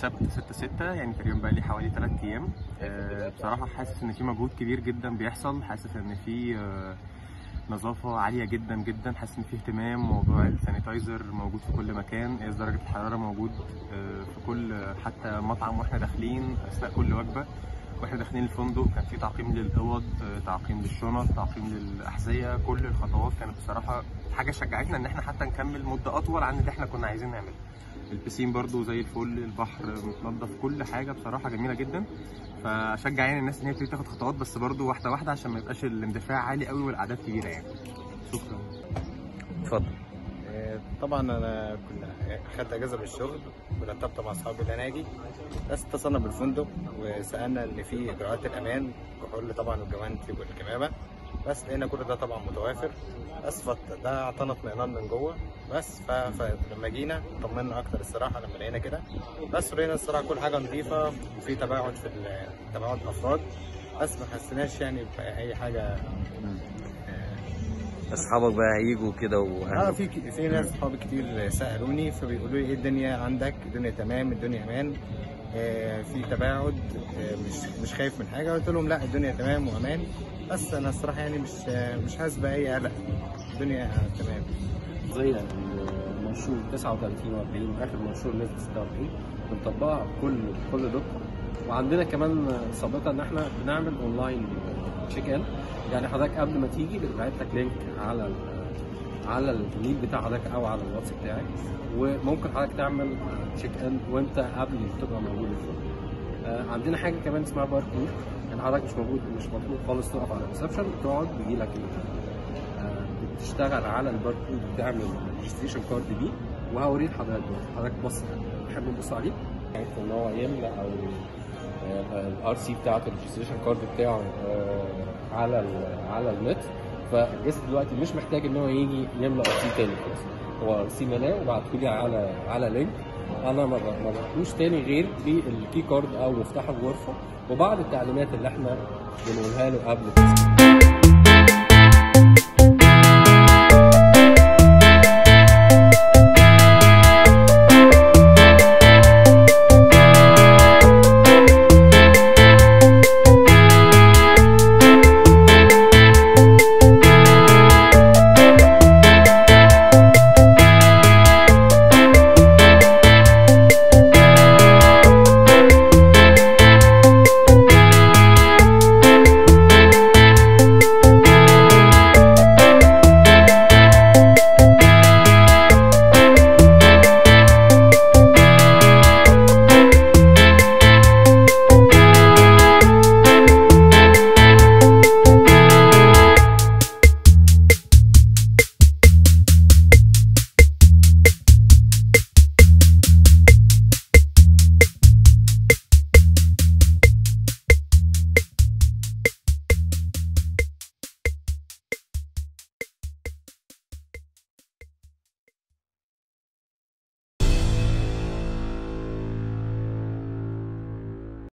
السبت 6 6 يعني تقريبا بقى لي حوالي 3 ايام آه، بصراحه حاسس ان في مجهود كبير جدا بيحصل حاسس ان في آه، نظافه عاليه جدا جدا حاسس ان في اهتمام موضوع السانيتايزر موجود في كل مكان قياس درجه الحراره موجود آه، في كل حتى مطعم واحنا داخلين اثناء كل وجبه واحنا داخلين الفندق كان في تعقيم للاوض آه، تعقيم للشنط تعقيم للاحذيه كل الخطوات كانت بصراحه حاجه شجعتنا ان احنا حتى نكمل مده اطول عن اللي احنا كنا عايزين نعمله البسين برضو زي الفل البحر متنضف كل حاجه بصراحه جميله جدا فاشجع يعني الناس ان هي تبتدي تاخد خطوات بس برضو واحده واحده عشان ما يبقاش الاندفاع عالي قوي والاعداد كبيره يعني شكرا اتفضل آه، طبعا انا كنا خدت اجازه من الشغل ورتبت مع اصحابي ان انا اجي بس اتصلنا بالفندق وسالنا اللي فيه اجراءات الامان كحول طبعا والجوانتي والكمامه بس لقينا كل ده طبعا متوافر بس فت- ده اعطانا اطمئنان من جوه بس ف- فلما جينا طمنا اكتر الصراحه لما لقينا كده بس لقينا الصراحه كل حاجه نظيفه وفي تباعد في ال- تباعد افراد بس ما حسيناش يعني باي حاجه اصحابك بقى هيجوا كده اه وهل... في ك- في ناس صحابي كتير سالوني فبيقولوا لي ايه الدنيا عندك الدنيا تمام الدنيا امان آه في تباعد آه مش مش خايف من حاجه قلت لهم لا الدنيا تمام وامان بس انا الصراحه يعني مش آه مش حاسس باي قلق الدنيا تمام زي المنشور 39 و40 واخر منشور نزل 46 بنطبقها كل كل دكتور وعندنا كمان سابقا ان احنا بنعمل اونلاين تشيك ان يعني حضرتك قبل ما تيجي بتبعت لك لينك على ال- على الميل بتاع حضرتك او على الواتس بتاعك وممكن حضرتك تعمل تشيك ان وانت قبل ما تبقى موجود في الفندق. آه، عندنا حاجه كمان اسمها باركود يعني حضرتك مش موجود مش مطلوب خالص تقف على الريسبشن تقعد بيجي لك بتشتغل على الباركود بتعمل ريجستريشن كارد بيه وهوريه لحضرتك دلوقتي حضرتك بص تحب نبص عليه ان هو يملى او الار سي بتاعته الريجستريشن كارد بتاعه آه، على ال- على النت فالجست دلوقتي مش محتاج ان هو يجي يملى ار سي تاني خلاص هو ار سي ملاه وبعته لي على على لينك انا ما ب- ما بحطوش تاني غير بالكي كارد او مفتاح الغرفه وبعض التعليمات اللي احنا بنقولها له قبل التسجيل